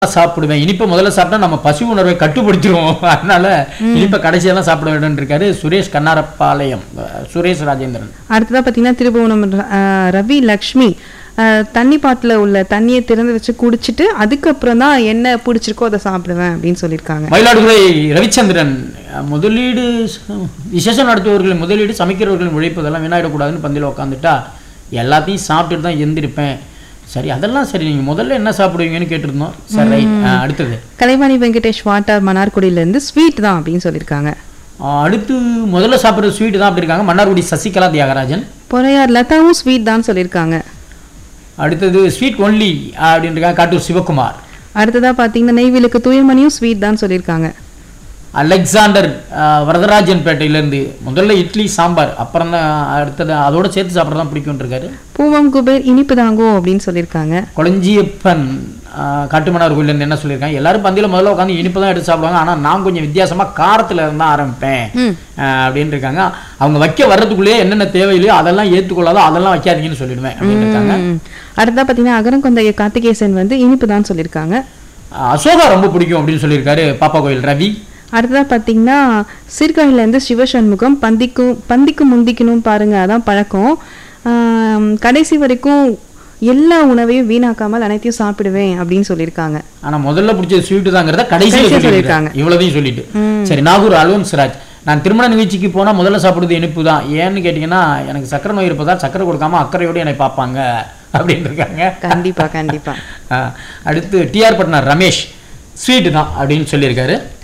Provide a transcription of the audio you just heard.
சாப்பிடுவேன் இனிப்பை முதல்ல சாப்பிட்டா நம்ம பசி உணர்வை கட்டுப்படுத்திடுவோம் அதனால இனிப்பை கடைசியா தான் சாப்பிட வேண்டும் இருக்காரு சுரேஷ் கண்ணாரப்பாளையம் அஹ், சுரேஷ் ராஜேந்திரன் அடுத்ததா பார்த்தீங்கன்னா திருபுவனம் அஹ், ரவி லக்ஷ்மி அஹ், தண்ணி பாட்டில் உள்ள தண்ணியை திறந்து வச்சு குடிச்சிட்டு அதுக்கப்புறம் தான் என்ன பிடிச்சிருக்கோ அதை சாப்பிடுவேன் அப்படின்னு சொல்லியிருக்காங்க மயிலாடுதுறை ரவிச்சந்திரன் அஹ், முதலீடு ச- விசேஷம் நடத்துபவர்களின் முதலீடு சமைக்கிறவர்களின் உழைப்பு இதெல்லாம் வீணாயிடக்கூடாதுன்னு பந்தியில் உட்காந்துட்டா எல்லாத்தையும் சாப்பிட்டுட்டு தான் எந்திருப்பேன் சரி அதெல்லாம் சரி நீங்க முதல்ல என்ன சாப்பிடுவீங்கன்னு கேட்டிருந்தோம் சரி ரைட் அடுத்தது கலைவாணி வெங்கடேஷ் வாட்டார் மன்னார்குடியிலேருந்து ஸ்வீட் தான் அப்படின்னு சொல்லியிருக்காங்க அஹ், அடுத்து முதல்ல சாப்பிட்ற ஸ்வீட் தான் அப்படி இருக்காங்க மன்னார்குடி சசிகலா தியாகராஜன் பொறையார் லதாவும் ஸ்வீட் தான் சொல்லியிருக்காங்க அடுத்தது ஸ்வீட் ஒன்லி அப்படின்னு இருக்காங்க காட்டூர் சிவகுமார் அடுத்ததா பார்த்தீங்கன்னா நெய்விலுக்கு தூயமணியும் ஸ்வீட் தான் சொல்லியிருக்காங்க அலெக்சாண்டர் அஹ், வரதராஜன் பேட்டையிலேருந்து முதல்ல இட்லி சாம்பார் அப்புறம் தான் அடுத்தது அதோட சேர்த்து சாப்பிட்றது தான் பிடிக்கும்னு இருக்காரு பூவம் குபேர் இனிப்பு தாங்கோ அப்படின்னு சொல்லியிருக்காங்க கொளஞ்சியப்பன் அஹ், காட்டுமன்னார் கோயிலேருந்து என்ன சொல்லியிருக்காங்க எல்லாரும் பந்தியில் முதல்ல உட்காந்து இனிப்பு தான் எடுத்து சாப்பிடுவாங்க ஆனால் நான் கொஞ்சம் வித்தியாசமாக காரத்தில் இருந்தால் ஆரம்பிப்பேன் ம். அஹ், அப்படின்னு இருக்காங்க அவங்க வைக்க வர்றதுக்குள்ளேயே என்னென்ன தேவையில்லையோ அதெல்லாம் ஏற்றுக்கொள்ளாதோ அதெல்லாம் வைக்காதீங்கன்னு சொல்லிடுவேன் அப்படின்னு இருக்காங்க ம். அடுத்ததா பார்த்தீங்கன்னா அகரங்கொந்தைய கார்த்திகேசன் வந்து இனிப்பு தான் சொல்லியிருக்காங்க அஹ், அசோகா ரொம்ப பிடிக்கும் அப்படின்னு சொல்லியிருக்காரு பாப்பா கோயில் ரவி அடுத்ததா பார்த்தீங்கன்னா சீர்காழிலேருந்து சிவசண்முகம் பந்திக்கும் பந்திக்கு முந்திக்கணும் பாருங்க அதான் பழக்கம் ஆம், கடைசி வரைக்கும் எல்லா உணவையும் வீணாக்காமல் அனைத்தையும் சாப்பிடுவேன் அப்படின்னு சொல்லியிருக்காங்க ஆனா முதல்ல பிடிச்சது ஸ்வீட்டு தாங்கிறத கடைசியில் கடைசியா சொல்லியிருக்காங்க இவ்வளவையும் சொல்லிட்டு சரி நாகூர் அல்வன் சிராஜ் நான் திருமண நிகழ்ச்சிக்கு போனா முதல்ல சாப்பிடுறது இனிப்பு தான் ஏன்னு கேட்டீங்கன்னா எனக்கு சக்கரை நோய் இருப்பதால் சக்கரை கொடுக்காம அக்கறையோடு என்னை பார்ப்பாங்க அப்படின்னு இருக்காங்க கண்டிப்பா கண்டிப்பா ஆ, அடுத்து டிஆர் பட்னர் ரமேஷ் ஸ்வீட்டு தான் அப்படின்னு சொல்லியிருக்காரு